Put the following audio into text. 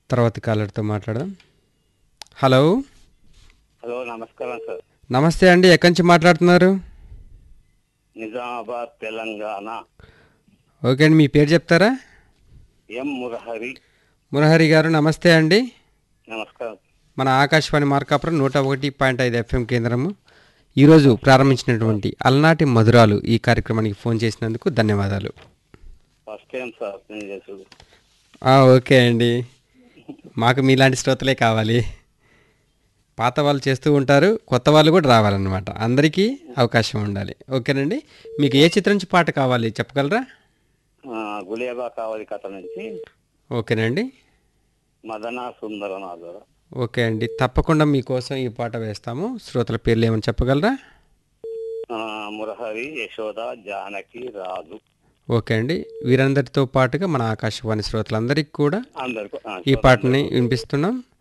తర్వాత కాలర్తో మాట్లాడదాం hello hello నమస్కారం సార్ నమస్తే అండి ఎక్కడి నుంచి మాట్లాడుతున్నారు నిజామాబాద్ తెలంగాణ ఓకే అండి మీ పేరు చెప్తారా ఎం మురహరి మురహరి గారు నమస్తే అండి నమస్కారం మన ఆకాశవాణి మార్కాపురం నూట ఒకటి పాయింట్ ఐదు ఎఫ్ఎం కేంద్రము ఈరోజు ప్రారంభించినటువంటి అలనాటి మధురాలు ఈ కార్యక్రమానికి ఫోన్ చేసినందుకు ధన్యవాదాలు ఫస్ట్ టైం సార్ నేను చేసుడు ఆ, ఓకే అండి మాకు మీలాంటి శ్రోతలే కావాలి పాత వాళ్ళు చేస్తూ ఉంటారు కొత్త వాళ్ళు కూడా రావాలన్నమాట అందరికీ అవకాశం ఉండాలి ఓకేనండి మీకు ఏ చిత్రం నుంచి పాట కావాలి చెప్పగలరా ఆ, గులేబా కావాలి కథ నుంచి ఓకేనండి మదన సుందరనాథుడు ఓకే అండి తప్పకుండా మీకోసం ఈ పాట వేస్తాము శ్రోతల పేర్లు ఏమని చెప్పగలరా ఆ, మురహరి యశోద జానకి రాజు ఓకే అండి వీరందరితో పాటుగా మన ఆకాశవాణి శ్రోతలందరికీ కూడా అందరికి ఈ పాటని వినిపిస్తున్నాం